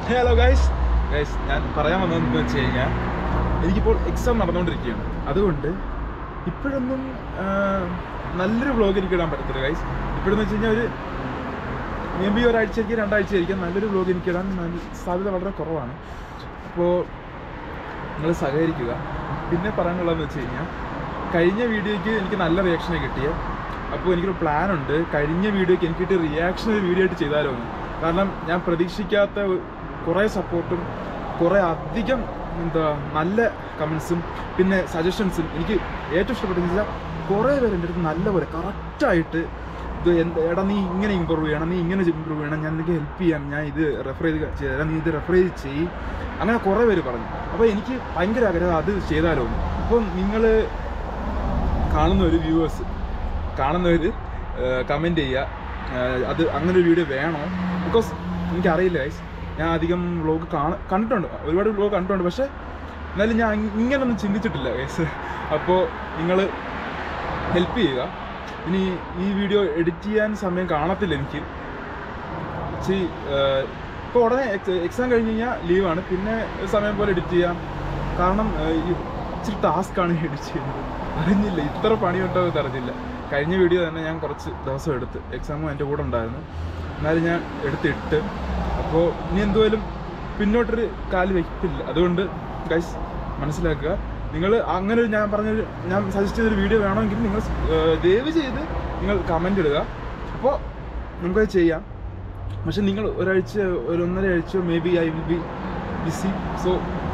hello guys guys ഞാൻ പറയാൻ വന്നതെന്ന് വെച്ച് കഴിഞ്ഞാൽ എനിക്കിപ്പോൾ എക്സാം നടന്നുകൊണ്ടിരിക്കുകയാണ് അതുകൊണ്ട് ഇപ്പോഴൊന്നും ആ, നല്ലൊരു വ്ളോഗ് എനിക്ക് ഇടാൻ പറ്റത്തില്ല ഗൈസ് ഇപ്പോഴെന്ന് വെച്ച് കഴിഞ്ഞാൽ ഒരു മേ ബി ഒരാഴ്ചയ്ക്ക് രണ്ടാഴ്ചയായിരിക്കും നല്ലൊരു വ്ളോഗ് എനിക്ക് ഇടാൻ നല്ല സാധ്യത വളരെ കുറവാണ് അപ്പോൾ നിങ്ങൾ സഹകരിക്കുക പിന്നെ പറയാനുള്ളതെന്ന് വെച്ച് കഴിഞ്ഞാൽ കഴിഞ്ഞ വീഡിയോയ്ക്ക് എനിക്ക് നല്ല റിയാക്ഷനെ കിട്ടിയത് അപ്പോൾ എനിക്കൊരു പ്ലാൻ ഉണ്ട് കഴിഞ്ഞ വീഡിയോയ്ക്ക് എനിക്ക് കിട്ടിയ റിയാക്ഷൻ ഒരു വീഡിയോ ആയിട്ട് ചെയ്താലോ എന്ന് കാരണം ഞാൻ പ്രതീക്ഷിക്കാത്ത ഒരു- കുറേ സപ്പോർട്ടും കുറേ അധികം എന്താ നല്ല കമൻസും പിന്നെ സജഷൻസും എനിക്ക് ഏറ്റവും ഇഷ്ടപ്പെട്ടതെന്ന് വെച്ചാൽ കുറേ പേര് എൻ്റെ അടുത്ത് നല്ലപോലെ കറക്റ്റായിട്ട് ഇത് എന്ത് എടാ നീ ഇങ്ങനെ ഇമ്പ്രൂവ് ചെയ്യണം നീ ഇങ്ങനെ ഇമ്പ്രൂവ് ചെയ്യണം ഞാൻ നിനക്ക് ഹെൽപ്പ് ചെയ്യാം ഞാൻ ഇത് റെഫർ ചെയ്ത് ചെയ്താൽ നീ ഇത് റെഫർ ചെയ്ത് ചെയ്യ് അങ്ങനെ കുറേ പേര് പറഞ്ഞു അപ്പോൾ എനിക്ക് ഭയങ്കര ആഗ്രഹം അത് ചെയ്താലോ എന്ന് അപ്പം നിങ്ങൾ കാണുന്ന ഒരു വ്യൂവേഴ്സ് കാണുന്നവർ കമൻറ്റ് ചെയ്യുക ഏഹ് അത് അങ്ങനെ ഒരു വീഡിയോ വേണോ ബിക്കോസ് എനിക്കറിയില്ല ഗൈസ് ഞാൻ അധികം വ്ളോഗ് കാണ കണ്ടിട്ടുണ്ട് ഒരുപാട് വ്ളോഗ് കണ്ടിട്ടുണ്ട് പക്ഷേ എന്നാലും ഞാൻ ഇ- ഇങ്ങനൊന്നും ചിന്തിച്ചിട്ടില്ല ഗൈസ് അപ്പോൾ നിങ്ങൾ ഹെൽപ്പ് ചെയ്യുക ഇനി ഈ വീഡിയോ എഡിറ്റ് ചെയ്യാൻ സമയം കാണത്തില്ല എനിക്ക് ഇച്ചിരി ഇപ്പോൾ ഉടനെ എക്സാം കഴിഞ്ഞ് കഴിഞ്ഞാൽ ലീവാണ് പിന്നെ സമയം പോലെ എഡിറ്റ് ചെയ്യാം കാരണം ഏഹ്, ഈ ഇച്ചിരി ടാസ്ക്കാണ് എഡിറ്റ് ചെയ്യുന്നത് അറിഞ്ഞില്ല ഇത്ര പണിയുണ്ടോ എന്ന് അറിഞ്ഞില്ല കഴിഞ്ഞ വീഡിയോ തന്നെ ഞാൻ കുറച്ച് ദിവസം എടുത്ത് എക്സാമും എൻ്റെ കൂടെ ഉണ്ടായിരുന്നു എന്നാലും ഞാൻ എടുത്തിട്ട് അപ്പോൾ ഇനി എന്തുപോലും പിന്നോട്ടൊരു കാല് വയ്പ്പില്ല അതുകൊണ്ട് ഗൈസ് മനസ്സിലാക്കുക നിങ്ങൾ അങ്ങനെ ഒരു ഞാൻ പറഞ്ഞൊരു ഞാൻ സജസ്റ്റ് ചെയ്തൊരു വീഡിയോ വേണമെങ്കിൽ നിങ്ങൾ ഏഹ്, ദയവ് ചെയ്ത് നിങ്ങൾ കമൻ്റ് ഇടുക അപ്പോൾ നമുക്കത് ചെയ്യാം പക്ഷെ നിങ്ങൾ ഒരാഴ്ച ഒരു ഒന്നര ആഴ്ച maybe I will be busy so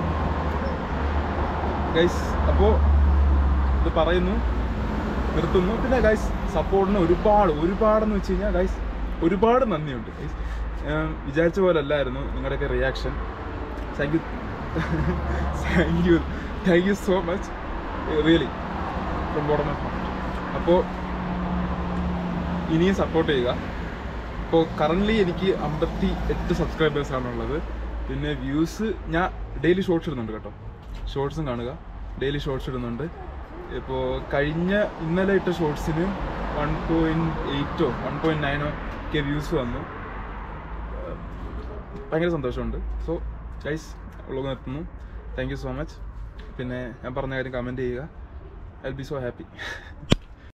guys അപ്പോൾ ഇത് പറയുന്നു നിർത്തുന്നു പിന്നെ ഗൈസ് സപ്പോർട്ടിന് ഒരുപാട് ഒരുപാടെന്ന് വെച്ച് കഴിഞ്ഞാൽ ഗൈസ് ഒരുപാട് നന്ദിയുണ്ട് ഗൈസ് വിചാരിച്ച പോലെ അല്ലായിരുന്നു നിങ്ങളുടെയൊക്കെ reaction thank you thank you thank you so much really from bottom of അപ്പോൾ ഇനിയും സപ്പോർട്ട് ചെയ്യുക ഇപ്പോൾ കറൻ്റ്ലി എനിക്ക് അമ്പത്തി എട്ട് സബ്സ്ക്രൈബേഴ്സ് ആണുള്ളത് പിന്നെ വ്യൂസ് ഞാൻ ഡെയിലി ഷോർട്സ് ഇടുന്നുണ്ട് കേട്ടോ ഷോർട്സും കാണുക ഡെയിലി ഷോർട്സ് ഇടുന്നുണ്ട് ഇപ്പോൾ കഴിഞ്ഞ ഇന്നലെ ഇട്ട ഷോർട്സിന് വൺ പോയിൻറ്റ് എയ്റ്റോ വൺ പോയിൻറ്റ് നയനോ ഒക്കെ വ്യൂസ് വന്നു ഏഹ് ഭയങ്കര സന്തോഷമുണ്ട് സോ ഗൈസ് ഉള്ളത് നിർത്തുന്നു താങ്ക് യു സോ മച്ച് പിന്നെ ഞാൻ പറഞ്ഞ കാര്യം കമൻറ്റ് ചെയ്യുക ഐ ബി സോ ഹാപ്പി